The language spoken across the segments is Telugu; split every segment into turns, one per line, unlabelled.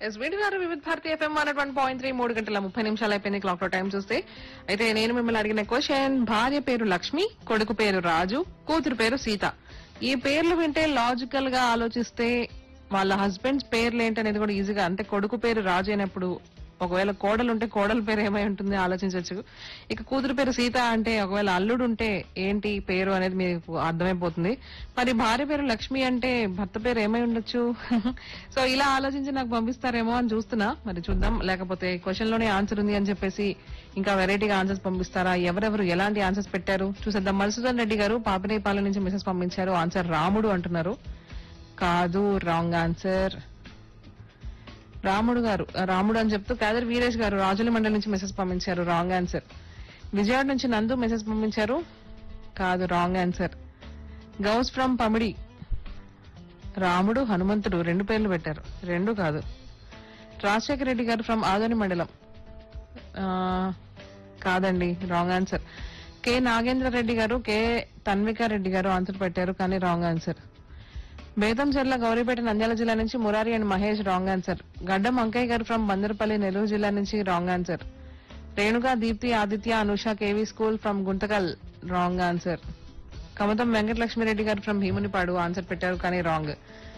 ఎస్ వీడి గారు Vividh Bharati FM one one point three మూడు గంటల ముప్పై నిమిషాలు అయిపోయింది క్లాక్ లో టైం చూస్తే అయితే నేను మిమ్మల్ని అడిగిన క్వశ్చన్ భార్య పేరు లక్ష్మి కొడుకు పేరు రాజు కూతురు పేరు సీత ఈ పేర్లు వింటే లాజికల్ గా ఆలోచిస్తే వాళ్ళ హస్బెండ్స్ పేర్లు ఏంటనేది కూడా ఈజీగా అంటే కొడుకు పేరు రాజు అయినప్పుడు ఒకవేళ కోడలు ఉంటే కోడల పేరు ఏమై ఉంటుంది ఆలోచించవచ్చు ఇక కూతురు పేరు సీత అంటే ఒకవేళ అల్లుడు ఉంటే ఏంటి పేరు అనేది మీకు అర్థమైపోతుంది మరి భార్య పేరు లక్ష్మి అంటే భర్త పేరు ఏమై ఉండొచ్చు సో ఇలా ఆలోచించి నాకు పంపిస్తారేమో అని చూస్తున్నా మరి చూద్దాం లేకపోతే క్వశ్చన్ లోనే ఆన్సర్ ఉంది అని చెప్పేసి ఇంకా వెరైటీగా ఆన్సర్స్ పంపిస్తారా ఎవరెవరు ఎలాంటి ఆన్సర్స్ పెట్టారు చూసేద్దాం మధుసూదన్ రెడ్డి గారు పాపినేపాలెం నుంచి మెసేజ్ పంపించారు ఆన్సర్ రాముడు అంటున్నారు కాదు రాంగ్ ఆన్సర్ రాముడు గారు రాముడు అని చెప్తూ కాదర్ వీరేష్ గారు రాజుల మండలి నుంచి మెసేజ్ పంపించారు రాంగ్ ఆన్సర్ విజయవాడ నుంచి నందు మెసేజ్ పంపించారు కాదు wrong answer Ghouse from Pamidi Ramudu Hanumanthudu రెండు పేర్లు పెట్టారు రెండు కాదు రాజశేఖర రెడ్డి గారు ఫ్రమ్ ఆదోని మండలం ఆ, కాదండి wrong answer K Nagendra Reddy గారు కె తన్విక రెడ్డి గారు ఆన్సర్ పెట్టారు కానీ రాంగ్ ఆన్సర్ బేతంచెర్ల గౌరీపేట నంద్యాల జిల్లా నుంచి Murari and Mahesh wrong answer Gaddam Ankaiah గారు ఫ్రమ్ బందరపల్లి నెల్లూరు జిల్లా నుంచి wrong answer Renuka Deepthi Aditya Anusha KV school from Guntakal wrong answer Kamatam Venkatalakshmireddy గారు ఫ్రమ్ భీమునిపాడు ఆన్సర్ పెట్టారు కానీ రాంగ్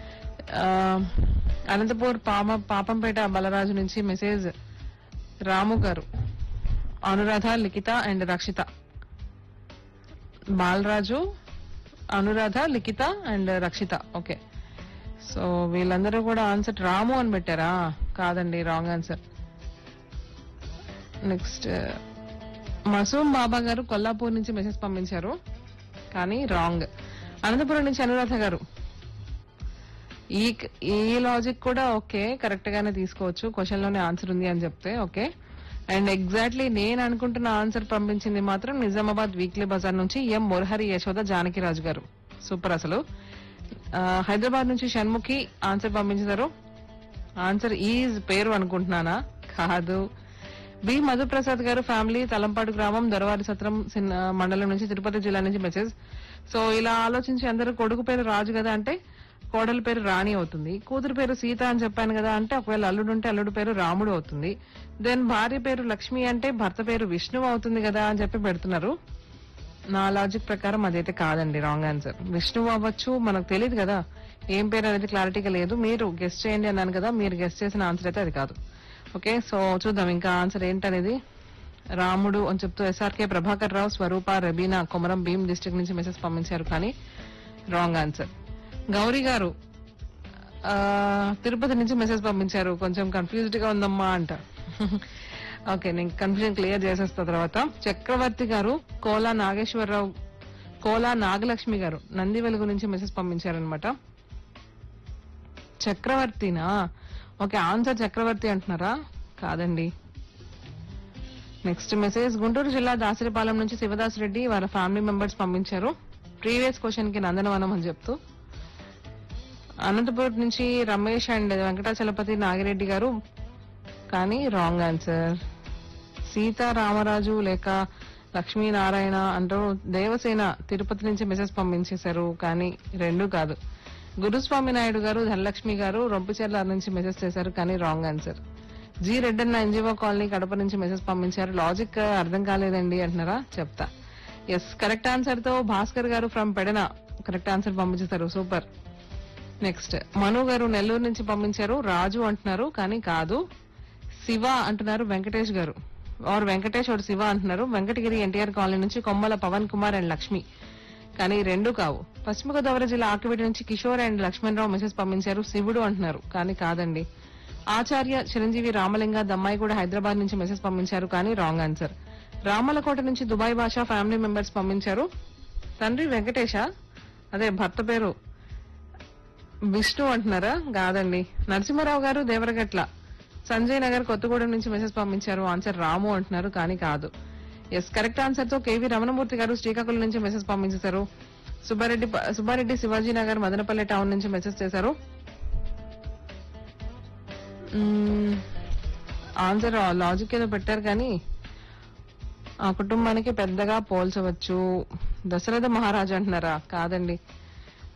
అనంతపూర్ పామ పాపంపేట బలరాజు నుంచి మెసేజ్ రాము గారు Anuradha Likhitha and Rakshita Balaraju Anuradha Likhitha and Rakshitha okay so వీళ్ళందరూ కూడా ఆన్సర్ రాము అని పెట్టారా కాదండి wrong answer next Masoom Baba గారు కొల్లాపూర్ నుంచి మెసేజ్ పంపించారు కానీ రాంగ్ అనంతపురం నుంచి అనురాధ గారు ఈ ఈ లాజిక్ కూడా ఓకే కరెక్ట్ గానే తీసుకోవచ్చు క్వశ్చన్ లోనే ఆన్సర్ ఉంది అని చెప్తే ఓకే అండ్ ఎగ్జాక్ట్లీ నేను అనుకుంటున్న ఆన్సర్ పంపించింది మాత్రం నిజామాబాద్ వీక్లీ బజార్ నుంచి ఎం మురహరి యశోద జానకిరాజు గారు సూపర్ అసలు ఆ, హైదరాబాద్ నుంచి షణ్ముఖి ఆన్సర్ పంపించారు ఆన్సర్ ఈజ్ పేరు అనుకుంటున్నానా కాదు బి మధుప్రసాద్ గారు ఫ్యామిలీ తలంపాడు గ్రామం దొరవారి సత్రం సిన్- మండలం నుంచి తిరుపతి జిల్లా నుంచి మెసేజ్ సో ఇలా ఆలోచించి అందరూ కొడుకు పేరు రాజు కదా అంటే కోడలి పేరు రాణి అవుతుంది కూతురు పేరు సీత అని చెప్పాను కదా అంటే ఒకవేళ అల్లుడు ఉంటే అల్లుడు పేరు రాముడు అవుతుంది దెన్ భార్య పేరు లక్ష్మి అంటే భర్త పేరు విష్ణువు అవుతుంది కదా అని చెప్పి పెడుతున్నారు నా లాజిక్ ప్రకారం అదైతే కాదండి రాంగ్ ఆన్సర్ విష్ణువు అవ్వచ్చు మనకు తెలియదు కదా ఏం పేరు అనేది క్లారిటీగా లేదు మీరు గెస్ట్ చేయండి అన్నాను కదా మీరు గెస్ట్ చేసిన ఆన్సర్ అయితే అది కాదు ఓకే సో చూద్దాం ఇంకా ఆన్సర్ ఏంటనేది రాముడు అని చెప్తూ ఎస్ఆర్కే ప్రభాకర్ రావు స్వరూప రబీనా కొమరం భీం డిస్ట్రిక్ట్ నుంచి మెసేజ్ పంపించారు కానీ రాంగ్ ఆన్సర్ గౌరీ గారు ఆ, తిరుపతి నుంచి మెసేజ్ పంపించారు కొంచెం కన్ఫ్యూజ్డ్ గా ఉందమ్మా అంట ఓకే నేను కన్ఫ్యూజన్ క్లియర్ చేసేస్తా తర్వాత చక్రవర్తి గారు కోలా నాగేశ్వరరావు కోలా నాగలక్ష్మి గారు నంది వెలుగు నుంచి మెసేజ్ పంపించారనమాట చక్రవర్తినా ఓకే ఆన్సర్ చక్రవర్తి అంటున్నారా కాదండి నెక్స్ట్ మెసేజ్ గుంటూరు జిల్లా దాసరిపాలెం నుంచి శివదాస్ రెడ్డి వారి ఫ్యామిలీ మెంబర్స్ పంపించారు ప్రీవియస్ క్వశ్చన్ కి నందనవనం అని చెప్తూ అనంతపురం నుంచి రమేష్ అండ్ వెంకటాచలపతి నాగిరెడ్డి గారు కానీ రాంగ్ ఆన్సర్ సీతారామరాజు లేక లక్ష్మీనారాయణ అంటూ దేవసేన తిరుపతి నుంచి మెసేజ్ పంపించేశారు కానీ రెండు కాదు గురుస్వామి నాయుడు గారు ధనలక్ష్మి గారు రొంపిచెర్ల నుంచి మెసేజ్ చేశారు కానీ wrong answer G Reddanna NGO colony Kadapa నుంచి మెసేజ్ పంపించారు లాజిక్ అర్థం కాలేదండి అంటున్నారా చెప్తా ఎస్ కరెక్ట్ ఆన్సర్ తో భాస్కర్ గారు ఫ్రమ్ పెడన కరెక్ట్ ఆన్సర్ పంపించేశారు సూపర్ నెక్స్ట్ మను గారు నెల్లూరు నుంచి పంపించారు రాజు అంటున్నారు కానీ కాదు శివ అంటున్నారు వెంకటేష్ గారు ఆర్ వెంకటేష్ or శివ అంటున్నారు వెంకటగిరి ఎన్టీఆర్ కాలనీ నుంచి కొమ్మల పవన్ కుమార్ అండ్ లక్ష్మి కానీ రెండు కావు పశ్చిమ గోదావరి జిల్లా ఆకివీటి నుంచి కిషోర్ అండ్ లక్ష్మణరావు మెసేజ్ పంపించారు శివుడు అంటున్నారు కానీ కాదండి ఆచార్య చిరంజీవి రామలింగ దమ్మాయి కూడా హైదరాబాద్ నుంచి మెసేజ్ పంపించారు కానీ రాంగ్ ఆన్సర్ రామలకోట నుంచి దుబాయ్ భాష ఫ్యామిలీ మెంబర్స్ పంపించారు తండ్రి వెంకటేష అదే భర్త పేరు విష్ణు అంటున్నారా కాదండి నరసింహారావు గారు దేవరగట్ల సంజయ్ నగర్ కొత్తగూడెం నుంచి మెసేజ్ పంపించారు ఆన్సర్ రాము అంటున్నారు కానీ కాదు ఎస్ కరెక్ట్ ఆన్సర్ తో కేవీ రమణమూర్తి గారు శ్రీకాకుళం నుంచి మెసేజ్ పంపించేశారు సుబ్బారెడ్డి సుబ్బారెడ్డి శివాజీ నగర్ మదనపల్లి టౌన్ నుంచి మెసేజ్ చేశారు మ్మ్, ఆన్సర్ లాజిక్ ఏదో పెట్టారు కానీ ఆ కుటుంబానికి పెద్దగా పోల్చవచ్చు దశరథ మహారాజు అంటున్నారా కాదండి